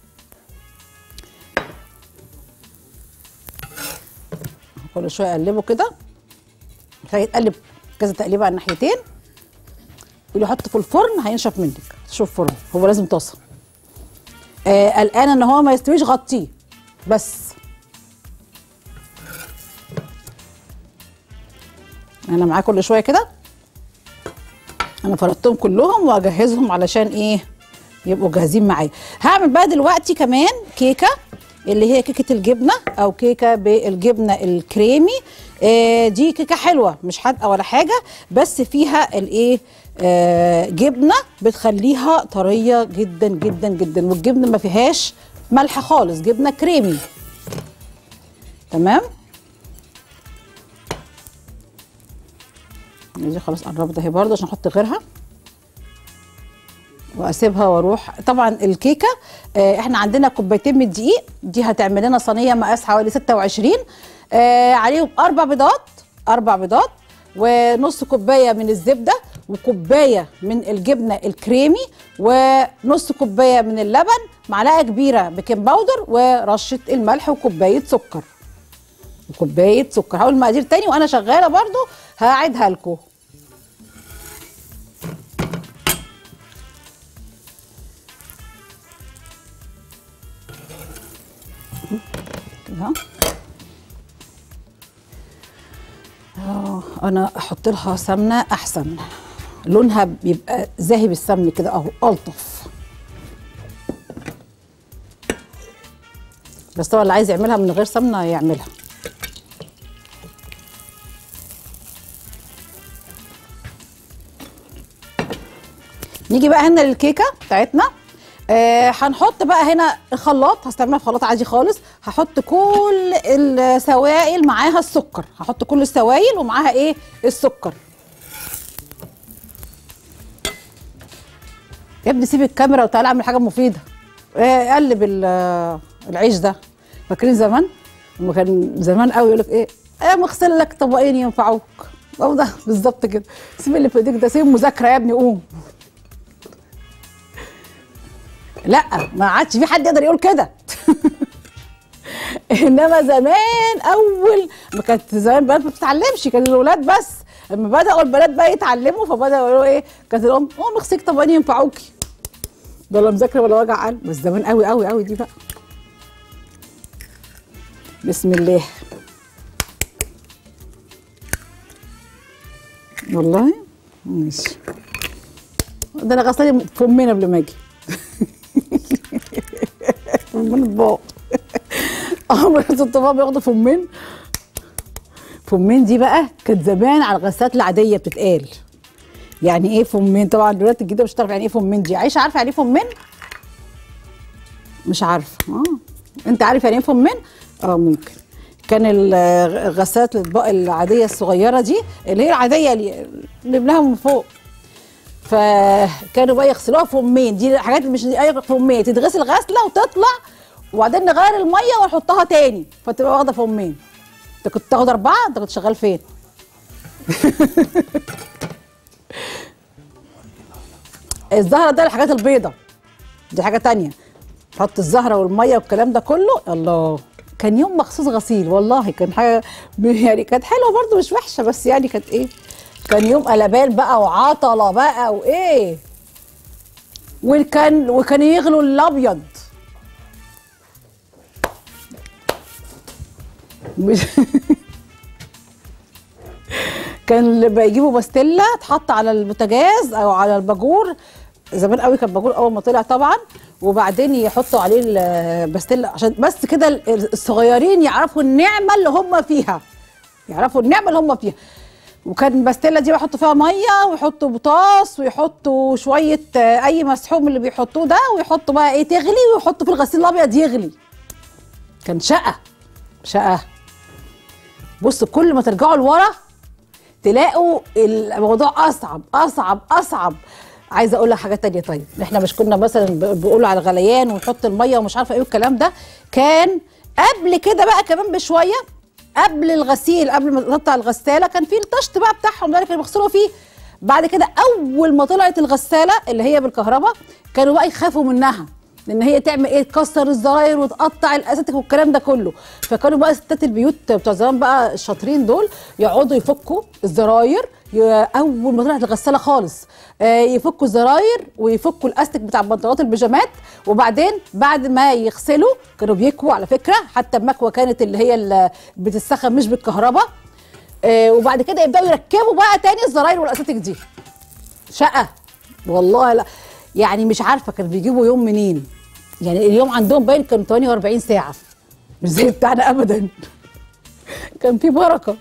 Speaker 2: كل شويه اقلبه كده هيتقلب كذا تقليبه على الناحيتين واللي يحط في الفرن هينشف منك شوف فرن هو لازم طاسه آه قلقانه ان هو ما يستويش غطيه بس انا معاه كل شويه كده انا فردتهم كلهم واجهزهم علشان ايه يبقوا جاهزين معايا هعمل بقى دلوقتي كمان كيكه اللي هي كيكه الجبنه او كيكه بالجبنه الكريمي آه دي كيكه حلوه مش حادقه ولا حاجه بس فيها الايه آه جبنه بتخليها طريه جدا جدا جدا والجبنه ما فيهاش ملح خالص جبنه كريمي تمام دي خلاص قربت اهي برضه عشان احط غيرها واسيبها واروح طبعا الكيكه آه احنا عندنا كوبايتين من الدقيق دي هتعمل لنا صينيه مقاس حوالي 26 آه عليهم اربع بيضات اربع بيضات ونص كوبايه من الزبده وكوبايه من الجبنه الكريمي ونص كوبايه من اللبن معلقه كبيره بيكنج باودر ورشه الملح وكوبايه سكر وكوبايه سكر هقول مقادير تاني وانا شغاله برضو هعيدها لكم كده اه انا احط لها سمنه احسن لونها بيبقى ذاهب السمن كده اهو الطف بس طبعا اللي عايز يعملها من غير سمنه يعملها نيجي بقى هنا للكيكه بتاعتنا آه هنحط بقى هنا الخلاط هستعملها في خلاط عادي خالص هحط كل السوائل معاها السكر هحط كل السوائل ومعاها ايه السكر يا ابني سيب الكاميرا وتعالى اعمل حاجه مفيده آه قلب ال- العيش ده فاكرين زمان لما كان زمان قوي يقول لك ايه ايه مغسل لك طبقين ينفعوك هو ده بالظبط كده سيب اللي في ايديك ده سيب مذاكره يا ابني قوم لا ما عادش في حد يقدر يقول كده انما زمان اول ما كانت زمان البنات ما بتتعلمش كان الاولاد بس لما بداوا البنات بقى يتعلموا فبداوا يقولوا ايه كانت الام قوم اغسلك طبقين ينفعوكي ده لا مذاكره ولا وجع قلب بس زمان قوي قوي قوي دي بقى بسم الله والله ماشي ده انا غسالي فمين قبل ما اجي فمين اطباق عمري الطباق بياخدوا فمين فمين دي بقى كانت زمان على الغسالات العاديه بتتقال يعني ايه فمين طبعا دلوقتي الجديده مش هتعرف يعني ايه فمين دي عايشه عارفه يعني ايه فمين مش عارفه اه انت عارف يعني ايه فمين اه ممكن كان ال- غسالات الاطباق العاديه الصغيره دي اللي هي العاديه اللي اللي بناها من فوق فكانوا بقى يغسلوها فمين دي الحاجات اللي مش اي فمين تتغسل غسله وتطلع وبعدين نغير الميه ونحطها تاني فتبقى واخده فمين انت كنت تاخد اربعه انت كنت شغال فين الزهره ده الحاجات البيضه دي حاجه تانية حط الزهره والميه والكلام ده كله الله كان يوم مخصوص غسيل والله كان حاجه يعني كانت حلوه برضو مش وحشه بس يعني كانت ايه كان يوم قلبان بقى وعطله بقى وايه وكان وكان يغلوا الابيض مش كان اللي بيجيبوا باستيلا تحط على البوتاجاز او على الباجور زمان قوي كان باجور اول ما طلع طبعا وبعدين يحطوا عليه البستله عشان بس كده ال- الصغيرين يعرفوا النعمه اللي هم فيها يعرفوا النعمه اللي هم فيها وكان البستله دي بيحطوا فيها ميه ويحطوا بطاس ويحطوا شويه آه، اي مسحوم اللي بيحطوه ده ويحطوا بقى ايه تغلي ويحطوا في الغسيل الابيض يغلي كان شقه شقه بص كل ما ترجعوا لورا تلاقوا الموضوع اصعب اصعب اصعب عايزه اقول لك حاجه تانية طيب احنا مش كنا مثلا ب- بنقول على الغليان ونحط الميه ومش عارفه ايه والكلام ده كان قبل كده بقى كمان بشويه قبل الغسيل قبل ما تقطع الغساله كان في الطشت بقى بتاعهم ده اللي كانوا بيغسلوا فيه بعد كده اول ما طلعت الغساله اللي هي بالكهرباء كانوا بقى يخافوا منها لان هي تعمل ايه تكسر الزراير وتقطع الاساتك والكلام ده كله فكانوا بقى ستات البيوت بتوع زمان بقى الشاطرين دول يقعدوا يفكوا الزراير ي- اول ما طلعت الغساله خالص آه، يفكوا الزراير ويفكوا الاستك بتاع بنطلونات البيجامات وبعدين بعد ما يغسلوا كانوا بيكووا على فكره حتى المكوه كانت اللي هي اللي بتتسخن مش بالكهرباء آه، وبعد كده يبداوا يركبوا بقى تاني الزراير والاساتك دي شقه والله لا يعني مش عارفه كانوا بيجيبوا يوم منين يعني اليوم عندهم باين كانوا 48 ساعه مش زي بتاعنا ابدا كان في بركه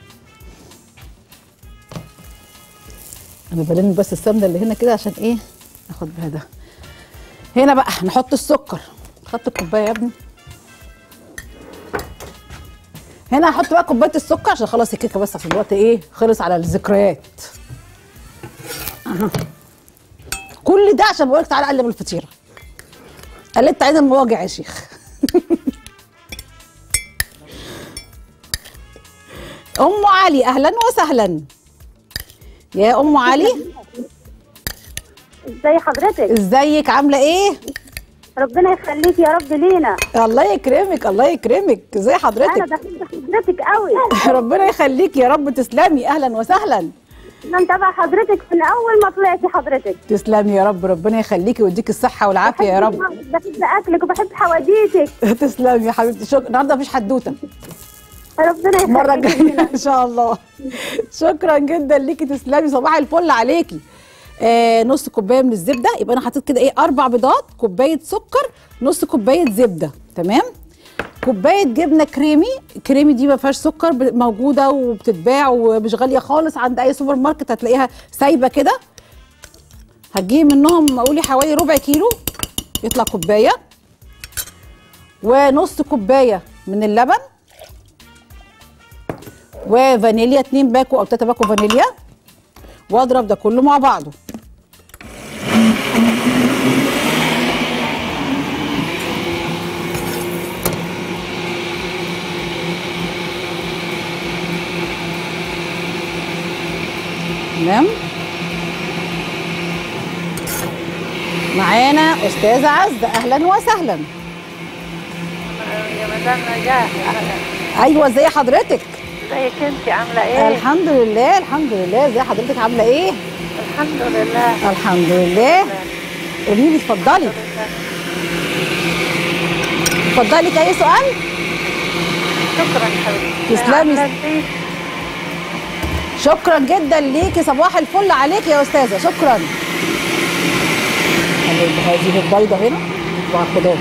Speaker 2: انا بلم بس السمنه اللي هنا كده عشان ايه ناخد بها ده هنا بقى نحط السكر خدت الكوبايه يا ابني هنا هحط بقى كوبايه السكر عشان خلاص الكيكه بس عشان الوقت ايه خلص على الذكريات أها. كل ده عشان بقولك تعالى قلب الفطيره قلبت عين المواجع يا شيخ ام علي اهلا وسهلا يا ام علي
Speaker 5: ازي حضرتك
Speaker 2: ازيك عامله ايه
Speaker 5: ربنا يخليك يا رب لينا
Speaker 2: الله يكرمك الله يكرمك ازي
Speaker 5: انا
Speaker 2: حضرتك
Speaker 5: بحب حضرتك قوي
Speaker 2: ربنا يخليك يا رب تسلمي اهلا وسهلا
Speaker 5: انا متابعه حضرتك من اول ما طلعتي حضرتك
Speaker 2: تسلمي يا رب ربنا يخليكي ويديك الصحه والعافيه يا رب
Speaker 5: بحب بحب اكلك وبحب حواديتك
Speaker 2: تسلمي يا حبيبتي شكرا النهارده مفيش حدوته
Speaker 5: ربنا يخليك
Speaker 2: المره الجايه
Speaker 5: لينا.
Speaker 2: ان شاء الله شكرا جدا ليكي تسلمي صباح الفل عليكي آه نص كوبايه من الزبده يبقى انا حطيت كده ايه اربع بيضات كوبايه سكر نص كوبايه زبده تمام كوبايه جبنه كريمي كريمي دي ما فيهاش سكر ب- موجوده وبتتباع ومش غاليه خالص عند اي سوبر ماركت هتلاقيها سايبه كده هتجيب منهم قولي حوالي ربع كيلو يطلع كوبايه ونص كوبايه من اللبن وفانيليا 2 باكو او 3 باكو فانيليا واضرب ده كله مع بعضه تمام معانا استاذه عزه اهلا وسهلا
Speaker 6: يا مدام نجاح
Speaker 2: ايوه ازي حضرتك
Speaker 6: ازيك انت عامله ايه؟
Speaker 2: الحمد لله الحمد لله ازي حضرتك عامله ايه
Speaker 6: الحمد لله
Speaker 2: الحمد لله قولي لي اتفضلي اتفضلي لك اي سؤال
Speaker 6: شكرا حبيبتي
Speaker 2: تسلمي.
Speaker 6: عاملة إيه؟
Speaker 2: شكرا جدا ليكي صباح الفل عليك يا استاذه شكرا هنجيب هذه البيضه هنا مع الخضار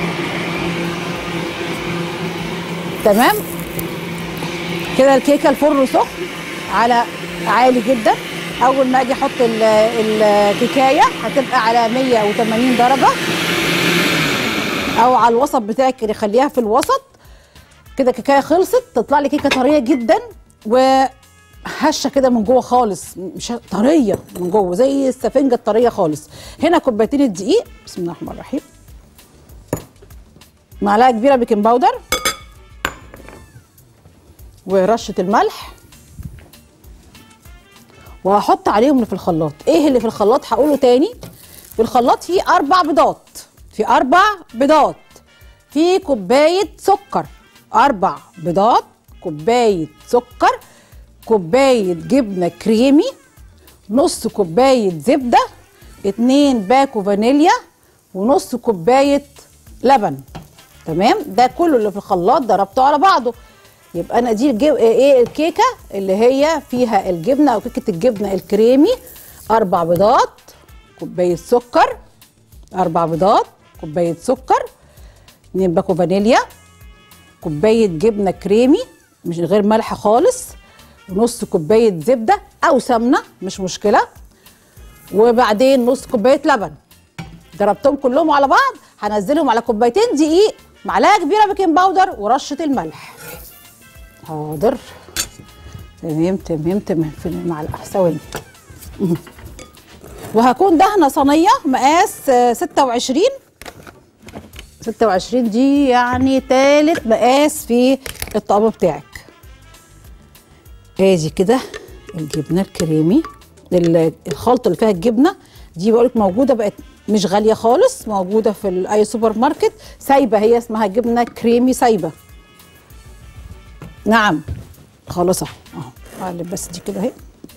Speaker 2: تمام كده الكيكه الفرن سخن على عالي جدا اول ما اجي احط ال- الكيكايه هتبقى على 180 درجه او على الوسط بتاعك اللي خليها في الوسط كده كيكايه خلصت تطلع لي كيكه طريه جدا وهشه كده من جوه خالص مش طريه من جوه زي السفنجه الطريه خالص هنا كوبايتين الدقيق بسم الله الرحمن الرحيم معلقه كبيره بيكنج باودر ورشه الملح وهحط عليهم اللي في الخلاط ايه اللي في الخلاط هقوله تاني في الخلاط فيه اربع بيضات في اربع بيضات في كوبايه سكر اربع بيضات كوبايه سكر كوبايه جبنه كريمي نص كوبايه زبده اتنين باكو فانيليا ونص كوبايه لبن تمام ده كله اللي في الخلاط ضربته على بعضه يبقى انا دي الجب... ايه الكيكه اللي هي فيها الجبنه او كيكه الجبنه الكريمي اربع بيضات كوبايه سكر اربع بيضات كوبايه سكر 2 باكو فانيليا كوبايه جبنه كريمي مش غير ملح خالص ونص كوبايه زبده او سمنه مش مشكله وبعدين نص كوبايه لبن ضربتهم كلهم على بعض هنزلهم على كوبايتين دقيق معلقه كبيره بيكنج باودر ورشه الملح حاضر تمام تمام تمام في المعلقه ثواني مم. وهكون دهنه صينيه مقاس آه، 26 26 دي يعني تالت مقاس في الطقم بتاعك ادي كده الجبنه الكريمي ال- الخلطه اللي فيها الجبنه دي بقولك موجوده بقت مش غاليه خالص موجوده في ال- اي سوبر ماركت سايبه هي اسمها جبنه كريمي سايبه نعم خلاص اهو اهو اقلب بس دي كده اهي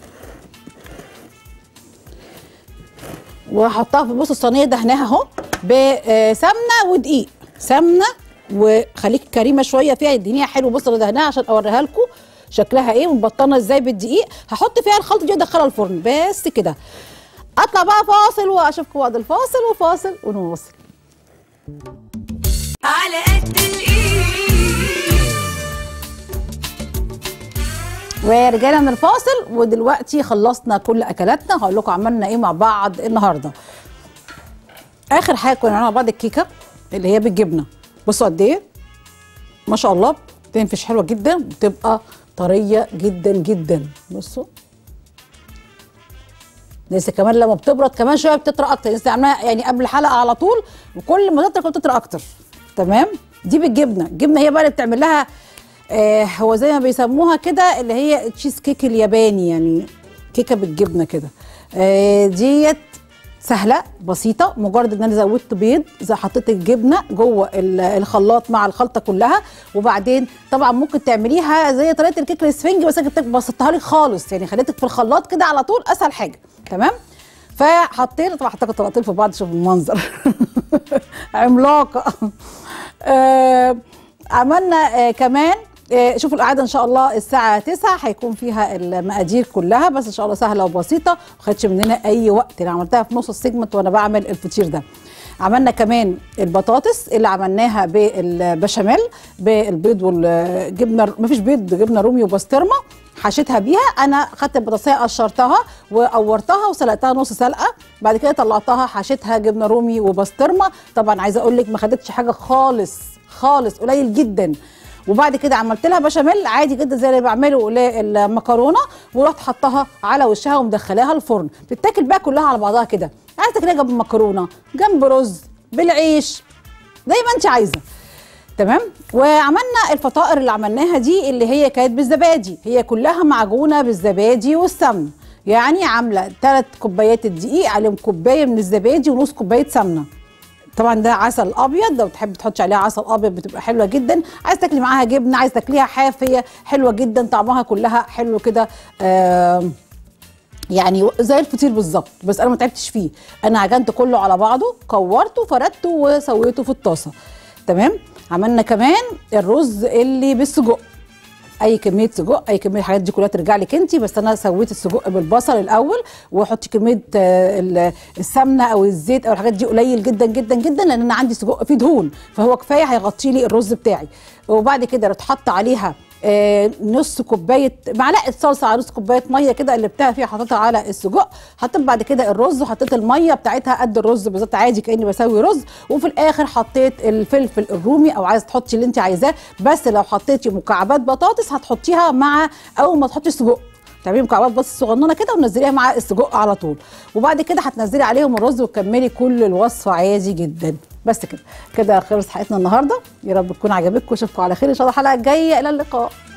Speaker 2: وهحطها في بص الصينيه دهناها اهو بسمنه ودقيق سمنه وخليك كريمه شويه فيها الدنيا حلو بص انا دهناها عشان اوريها لكم شكلها ايه ومبطنه ازاي بالدقيق هحط فيها الخلطه دي وادخلها الفرن بس كده اطلع بقى فاصل واشوفكم بعد الفاصل وفاصل ونواصل
Speaker 1: على قد الايد
Speaker 2: ورجعنا من الفاصل ودلوقتي خلصنا كل اكلاتنا هقول لكم عملنا ايه مع بعض النهارده اخر حاجه كنا عملنا مع بعض الكيكه اللي هي بالجبنه بصوا قد ايه ما شاء الله بتنفش حلوه جدا بتبقى طريه جدا جدا بصوا لسه كمان لما بتبرد كمان شويه بتطرى اكتر لسه عاملاها يعني قبل الحلقه على طول وكل ما تطرى كل ما تطرى اكتر تمام دي بالجبنه الجبنه هي بقى اللي بتعمل لها آه هو زي ما بيسموها كده اللي هي تشيز كيك الياباني يعني كيكه بالجبنه كده آه ديت سهله بسيطه مجرد ان انا زودت بيض زي حطيت الجبنه جوه ال- الخلاط مع الخلطه كلها وبعدين طبعا ممكن تعمليها زي طريقه الكيك الاسفنجي بس انا كنت بسطتها لك خالص يعني خليتك في الخلاط كده على طول اسهل حاجه تمام فحطينا طبعا حطينا طبقتين في بعض شوف المنظر عملاقه آه عملنا آه كمان آه شوفوا القعده ان شاء الله الساعه 9 هيكون فيها المقادير كلها بس ان شاء الله سهله وبسيطه ما خدتش مننا اي وقت انا عملتها في نص السيجمنت وانا بعمل الفطير ده عملنا كمان البطاطس اللي عملناها بالبشاميل بالبيض والجبنه مفيش بيض جبنه رومي وبسطرمه حشيتها بيها انا خدت البطاطسيه قشرتها وقورتها وسلقتها نص سلقه بعد كده طلعتها حشيتها جبنه رومي وبسطرمه طبعا عايزه اقول لك ما خدتش حاجه خالص خالص قليل جدا وبعد كده عملت لها بشاميل عادي جدا زي اللي بعمله للمكرونه ورحت حطها على وشها ومدخلاها الفرن بتتاكل بقى كلها على بعضها كده عايزه تاكلها جنب مكرونه جنب رز بالعيش زي ما انت عايزه تمام وعملنا الفطائر اللي عملناها دي اللي هي كانت بالزبادي هي كلها معجونه بالزبادي والسمن يعني عامله ثلاث كوبايات الدقيق عليهم كوبايه من الزبادي ونص كوبايه سمنه طبعا ده عسل ابيض لو تحب تحطي عليها عسل ابيض بتبقى حلوه جدا عايز تاكلي معاها جبنه عايز تاكليها حافيه حلوه جدا طعمها كلها حلو كده آه يعني زي الفطير بالظبط بس انا ما تعبتش فيه انا عجنت كله على بعضه كورته فردته وسويته في الطاسه تمام عملنا كمان الرز اللي بالسجق اي كميه سجق اي كميه الحاجات دي كلها ترجع لك انت بس انا سويت السجق بالبصل الاول واحط كميه آه، ال- السمنه او الزيت او الحاجات دي قليل جدا جدا جدا لان انا عندي سجق فيه دهون فهو كفايه هيغطي لي الرز بتاعي وبعد كده اتحط عليها آه، نص كوبايه معلقه صلصه على نص كوبايه ميه كده قلبتها فيها حطيتها على السجق حطيت بعد كده الرز وحطيت الميه بتاعتها قد الرز بالظبط عادي كاني بسوي رز وفي الاخر حطيت الفلفل الرومي او عايزه تحطي اللي انت عايزاه بس لو حطيتي مكعبات بطاطس هتحطيها مع اول ما تحطي السجق تعملي مكعبات بطاطس صغننه كده ونزليها مع السجق على طول وبعد كده هتنزلي عليهم الرز وتكملي كل الوصفه عادي جدا بس كده كده خلص حلقتنا النهارده يا رب تكون عجبتكم واشوفكم على خير ان شاء الله الحلقه الجايه الى اللقاء